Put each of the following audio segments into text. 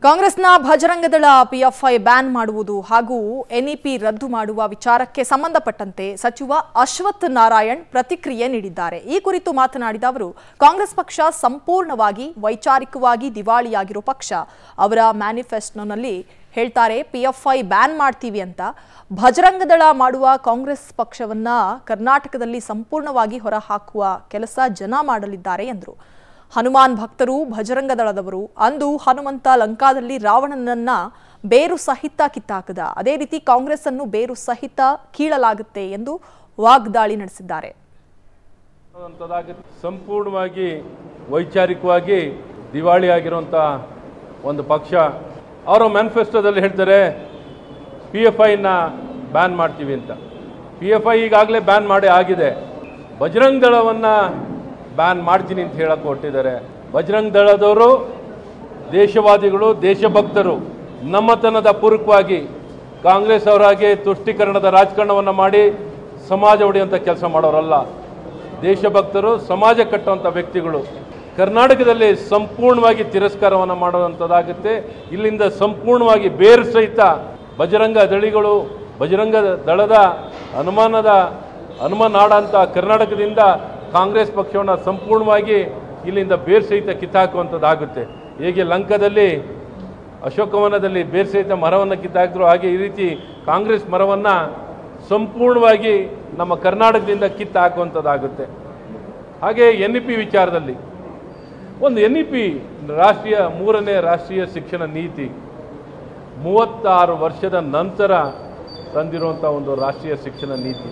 ಕಾಂಗ್ರೆಸ್ನ Bajrang Dal PFI ban ಮಾಡುವುದು ಹಾಗೂ ಎನ್ಇಪಿ ರದ್ದು ಮಾಡುವ ವಿಚಾರಕ್ಕೆ ಸಂಬಂಧಪಟ್ಟಂತೆ ಸಚಿವ ಅಶ್ವಥ್ ನಾರಾಯಣ್ ಪ್ರತಿಕ್ರಿಯೆ ನೀಡಿದ್ದಾರೆ ಈ ಕುರಿತು ಮಾತನಾಡಿದ ಅವರು ಕಾಂಗ್ರೆಸ್ ಪಕ್ಷ ಸಂಪೂರ್ಣವಾಗಿ ವೈಚಾರಿಕವಾಗಿ ದಿವಾಳಿಯಾಗಿರೋ ಪಕ್ಷ ಅವರ ಮ್ಯಾನಿಫೆಸ್ಟೋನಲ್ಲಿ ಹೇಳ್ತಾರೆ ಪಿಎಫ್ಐ ಬ್ಯಾನ್ ಮಾಡ್ತೀವಿ ಅಂತ ಭಜರಂಗದಳ ಮಾಡುವ ಕಾಂಗ್ರೆಸ್ ಪಕ್ಷವನ್ನ ಕರ್ನಾಟಕದಲ್ಲಿ ಸಂಪೂರ್ಣವಾಗಿ ಹೊರಹಾಕುವ ಕೆಲಸ ಜನ ಮಾಡಲಿದ್ದಾರೆ ಎಂದರು ಹನುಮಾನ್ ಭಕ್ತರು ಭಜರಂಗ ದಳದವರು ಅಂದು ಹನುಮಂತ ಲಂಕಾದಲ್ಲಿ ರಾವಣನನ್ನ ಬೇರು ಸಹಿತ ಕಿತ್ತಾಕದ ಅದೇ ರೀತಿ ಕಾಂಗ್ರೆಸ್ ಅನ್ನು ಬೇರು ಸಹಿತ ಕೀಳಲಾಗುತ್ತೆ ಎಂದು ವಾಗ್ದಾಳಿ ನಡೆಸಿದ್ದಾರೆ ಅನ್ನೋಂಥದ್ದಾಗುತ್ತೆ. ಸಂಪೂರ್ಣವಾಗಿ ವೈಚಾರಿಕವಾಗಿ ದಿವಾಳಿ ಆಗಿರುವಂಥ ಒಂದು ಪಕ್ಷ ಅವರ ಮ್ಯಾನಿಫೆಸ್ಟೋದಲ್ಲಿ ಹೇಳ್ತಾರೆ ಪಿ ಎಫ್ ಐನ ಬ್ಯಾನ್ ಮಾಡ್ತೀವಿ ಅಂತ ಪಿ ಎಫ್ ಐ ಈಗಾಗಲೇ ಬ್ಯಾನ್ ಮಾಡಿ ಆಗಿದೆ ಬಜರಂಗ್ ದಳವನ್ನು ಬ್ಯಾನ್ ಮಾಡ್ತೀನಿ ಅಂತ ಹೇಳಕ್ಕೆ ಹೊರಟಿದ್ದಾರೆ ಬಜರಂಗ್ ದಳದವರು ದೇಶವಾದಿಗಳು ದೇಶಭಕ್ತರು ನಮ್ಮತನದ ಪೂರಕವಾಗಿ ಕಾಂಗ್ರೆಸ್ ಅವರಾಗಿ ತುಷ್ಟೀಕರಣದ ರಾಜಕಾರಣವನ್ನು ಮಾಡಿ ಸಮಾಜ ಒಡೆಯುವಂಥ ಕೆಲಸ ಮಾಡೋರಲ್ಲ ದೇಶಭಕ್ತರು ಸಮಾಜ ಕಟ್ಟುವಂಥ ವ್ಯಕ್ತಿಗಳು ಕರ್ನಾಟಕದಲ್ಲಿ ಸಂಪೂರ್ಣವಾಗಿ ತಿರಸ್ಕಾರವನ್ನು ಮಾಡುವಂಥದ್ದಾಗುತ್ತೆ ಇಲ್ಲಿಂದ ಸಂಪೂರ್ಣವಾಗಿ ಬೇರು ಸಹಿತ ಬಜರಂಗ ದಳಿಗಳು ಬಜರಂಗ ದಳದ ಹನುಮಾನದ ಹನುಮನಾಡ ಅಂತ ಕರ್ನಾಟಕದಿಂದ ಕಾಂಗ್ರೆಸ್ ಪಕ್ಷವನ್ನು ಸಂಪೂರ್ಣವಾಗಿ ಇಲ್ಲಿಂದ ಬೇರು ಸಹಿತ ಕಿತ್ತಾಕುವಂಥದ್ದಾಗುತ್ತೆ ಹೇಗೆ ಲಂಕದಲ್ಲಿ ಅಶೋಕವನದಲ್ಲಿ ಬೇರು ಸಹಿತ ಮರವನ್ನು ಕಿತ್ತಾಕಿದ್ರು ಹಾಗೆ ಈ ರೀತಿ ಕಾಂಗ್ರೆಸ್ ಮರವನ್ನು ಸಂಪೂರ್ಣವಾಗಿ ನಮ್ಮ ಕರ್ನಾಟಕದಿಂದ ಕಿತ್ತು ಹಾಕುವಂಥದ್ದಾಗುತ್ತೆ ಹಾಗೆ ಎನ್ ಇ ಪಿ ವಿಚಾರದಲ್ಲಿ ಒಂದು ಎನ್ ಇ ಪಿ ರಾಷ್ಟ್ರೀಯ ಮೂರನೇ ರಾಷ್ಟ್ರೀಯ ಶಿಕ್ಷಣ ನೀತಿ ಮೂವತ್ತಾರು ವರ್ಷದ ನಂತರ ತಂದಿರುವಂಥ ಒಂದು ರಾಷ್ಟ್ರೀಯ ಶಿಕ್ಷಣ ನೀತಿ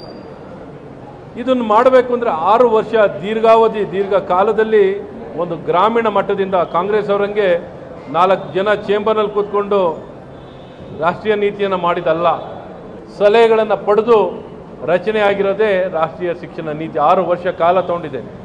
ಇದನ್ನು ಮಾಡಬೇಕು ಅಂದರೆ ಆರು ವರ್ಷ ದೀರ್ಘಾವಧಿ ದೀರ್ಘಕಾಲದಲ್ಲಿ ಒಂದು ಗ್ರಾಮೀಣ ಮಟ್ಟದಿಂದ ಕಾಂಗ್ರೆಸ್ ಅವರಂಗೆ ನಾಲ್ಕು ಜನ ಚೇಂಬರ್ನಲ್ಲಿ ಕೂತ್ಕೊಂಡು ರಾಷ್ಟ್ರೀಯ ನೀತಿಯನ್ನು ಮಾಡಿದಲ್ಲ ಸಲಹೆಗಳನ್ನು ಪಡೆದು ರಚನೆ ಆಗಿರೋದೇ ರಾಷ್ಟ್ರೀಯ ಶಿಕ್ಷಣ ನೀತಿ ಆರು ವರ್ಷ ಕಾಲ ತಗೊಂಡಿದೆ